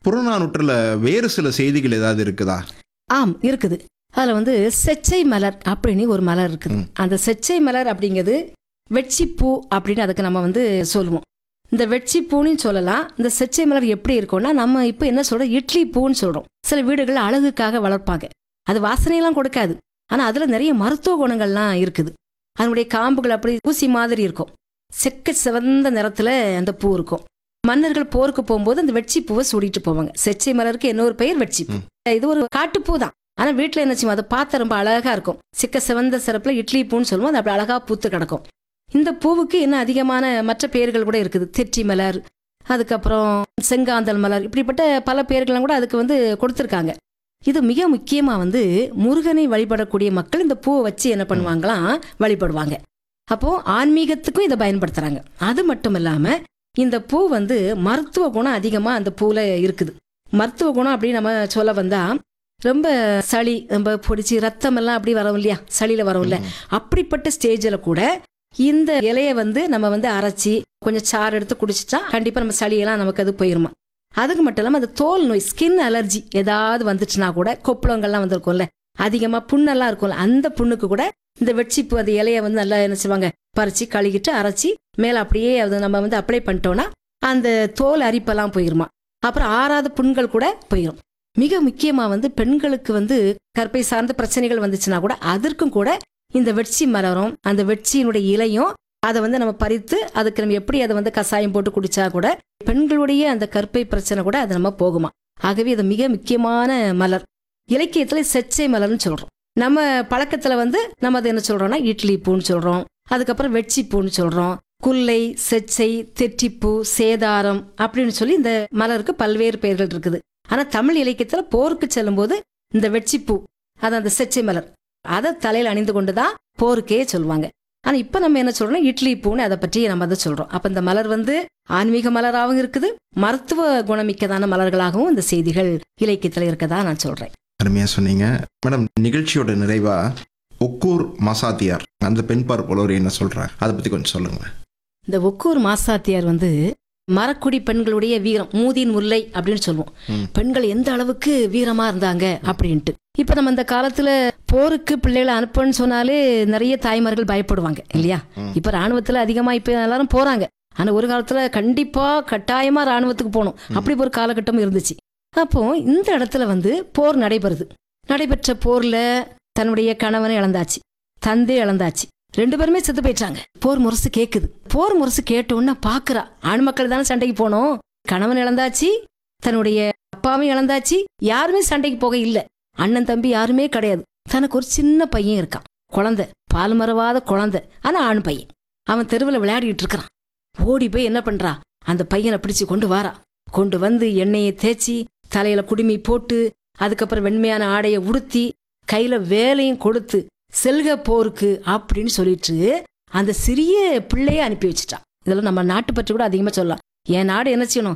புறநானூற்றுல வேறு சில செய்திகள் ஏதாவது இருக்குதா ஆம் இருக்குது அதில் வந்து செச்சை மலர் அப்படின்னு ஒரு மலர் இருக்குது ம். அந்த செச்சை மலர் அப்படிங்கிறது வெட்சிப்பூ அப்படின்னு அதுக்கு நம்ம வந்து சொல்லுவோம் இந்த வெட்சிப்பூன்னு சொல்லலாம் இந்த செச்சை மலர் எப்படி இருக்கும்னா நம்ம இப்போ என்ன சொல்றோம் இட்லி பூன்னு சொல்றோம் சில வீடுகள் அழகுக்காக வளர்ப்பாங்க அது வாசனையெல்லாம் கொடுக்காது ஆனால் அதில் நிறைய மருத்துவ குணங்கள்லாம் இருக்குது அதனுடைய காம்புகள் அப்படி ஊசி மாதிரி இருக்கும் செக்க சிவந்த நிறத்துல அந்த பூ இருக்கும் மன்னர்கள் போருக்கு போகும்போது அந்த வெட்சி பூவை சூடிட்டு போவாங்க செச்சை மலருக்கு இன்னொரு பெயர் வெட்சிப்பூ இது ஒரு காட்டுப்பூ தான் ஆனா வீட்டுல என்ன செய்வோம் அதை பார்த்த ரொம்ப அழகா இருக்கும் சிக்க சிவந்த சிறப்புல இட்லி பூன்னு சொல்லுவோம் அது அப்படி அழகா பூத்து கிடக்கும் இந்த பூவுக்கு இன்னும் அதிகமான மற்ற பெயர்கள் கூட இருக்குது தெற்றி மலர் அதுக்கப்புறம் செங்காந்தல் மலர் இப்படிப்பட்ட பல பெயர்கள்லாம் கூட அதுக்கு வந்து கொடுத்துருக்காங்க இது மிக முக்கியமா வந்து முருகனை வழிபடக்கூடிய மக்கள் இந்த பூவை வச்சு என்ன பண்ணுவாங்களாம் வழிபடுவாங்க அப்போ ஆன்மீகத்துக்கும் இதை பயன்படுத்துறாங்க அது மட்டும் இல்லாம இந்த பூ வந்து மருத்துவ குணம் அதிகமா அந்த பூல இருக்குது மருத்துவ குணம் அப்படின்னு நம்ம சொல்ல வந்தா ரொம்ப சளி ரொம்ப பிடிச்சி ரத்தம் எல்லாம் அப்படி வரும் இல்லையா சளியில வரும்ல அப்படிப்பட்ட ஸ்டேஜில் கூட இந்த இலையை வந்து நம்ம வந்து அரைச்சி கொஞ்சம் சாறு எடுத்து குடிச்சிட்டா கண்டிப்பா நம்ம சளியெல்லாம் நமக்கு அது போயிருமா அதுக்கு மட்டும் இல்லாமல் அந்த தோல் நோய் ஸ்கின் அலர்ஜி ஏதாவது வந்துச்சுன்னா கூட கொப்பளங்கள்லாம் வந்திருக்கும்ல அதிகமாக புண்ணெல்லாம் இருக்கும்ல அந்த புண்ணுக்கு கூட இந்த வெட்சிப்பு அந்த இலையை வந்து நல்லா என்ன செய்வாங்க பறிச்சு கழுகிட்டு அரைச்சி மேலே அப்படியே அது நம்ம வந்து அப்ளை பண்ணிட்டோம்னா அந்த தோல் அரிப்பெல்லாம் போயிருமா அப்புறம் ஆறாத புண்கள் கூட போயிடும் மிக முக்கியமா வந்து பெண்களுக்கு வந்து கற்பை சார்ந்த பிரச்சனைகள் வந்துச்சுன்னா கூட அதற்கும் கூட இந்த வெட்சி மலரும் அந்த வெட்சியினுடைய இலையும் அதை வந்து நம்ம பறித்து அதுக்கு நம்ம எப்படி அதை வந்து கசாயம் போட்டு குடிச்சா கூட பெண்களுடைய அந்த கற்பை பிரச்சனை கூட அது நம்ம போகுமா ஆகவே இது மிக முக்கியமான மலர் இலக்கியத்துல செச்சை மலர்னு சொல்றோம் நம்ம பழக்கத்துல வந்து நம்ம அதை என்ன சொல்றோம்னா இட்லி பூன்னு சொல்றோம் அதுக்கப்புறம் வெட்சி பூன்னு சொல்றோம் குல்லை செச்சை தெற்றிப்பூ சேதாரம் அப்படின்னு சொல்லி இந்த மலருக்கு பல்வேறு பெயர்கள் இருக்குது ஆனா தமிழ் இலக்கியத்துல போருக்கு செல்லும்போது இந்த வெட்சிப்பூ அது அந்த செச்சை மலர் அதை தலையில அணிந்து கொண்டுதான் போருக்கே சொல்லுவாங்க ஆனா இப்ப நம்ம என்ன சொல்றோம் இட்லி பூன்னு அதை பற்றி நம்ம அதை சொல்றோம் அப்ப இந்த மலர் வந்து ஆன்மீக மலராகவும் இருக்குது மருத்துவ குணமிக்கதான மலர்களாகவும் இந்த செய்திகள் இலக்கியத்துல இருக்கதா நான் சொல்றேன் அருமையா சொன்னீங்க மேடம் நிகழ்ச்சியோட நிறைவா ஒக்கூர் மசாத்தியார் அந்த பெண் பார்ப்போர் என்ன சொல்றாங்க அதை பத்தி கொஞ்சம் சொல்லுங்க இந்த ஒக்கூர் மாசாத்தியார் வந்து மரக்குடி பெண்களுடைய வீரம் மூதின் முல்லை அப்படின்னு சொல்லுவோம் ம். பெண்கள் எந்த அளவுக்கு வீரமா இருந்தாங்க அப்படின்ட்டு இப்ப நம்ம இந்த காலத்துல போருக்கு பிள்ளைகளை அனுப்புன்னு சொன்னாலே நிறைய தாய்மார்கள் பயப்படுவாங்க இல்லையா ம். இப்ப ராணுவத்துல அதிகமா இப்ப எல்லாரும் போறாங்க ஆனா ஒரு காலத்துல கண்டிப்பா கட்டாயமா ராணுவத்துக்கு போகணும் அப்படி ஒரு காலகட்டம் இருந்துச்சு அப்போ இந்த இடத்துல வந்து போர் நடைபெறுது நடைபெற்ற போர்ல தன்னுடைய கணவனை இழந்தாச்சு தந்தை இழந்தாச்சு ரெண்டு பேருமே செத்து போயிட்டாங்க போர் முரசு கேக்குது போர் முரசு கேட்டோன்னா பாக்குறா ஆண் மக்கள் தானே சண்டைக்கு போனோம் கணவன் இழந்தாச்சு தன்னுடைய அப்பாவையும் இழந்தாச்சு யாருமே சண்டைக்கு போக இல்ல அண்ணன் தம்பி யாருமே கிடையாது தனக்கு ஒரு சின்ன பையன் இருக்கான் குழந்தை பால் மறவாத குழந்தை ஆனா ஆண் பையன் அவன் தெருவில் விளையாடிட்டு இருக்கிறான் ஓடி போய் என்ன பண்றா அந்த பையனை பிடிச்சு கொண்டு வாரா கொண்டு வந்து எண்ணெயை தேய்ச்சி தலையில குடுமி போட்டு அதுக்கப்புறம் வெண்மையான ஆடையை உடுத்தி கையில வேலையும் கொடுத்து செல்க போருக்கு அப்படின்னு சொல்லிட்டு அந்த சிறிய பிள்ளைய அனுப்பி வச்சுட்டான் இதெல்லாம் நம்ம நாட்டு பற்றி கூட அதிகமா சொல்லலாம் என் நாடு என்ன செய்யணும்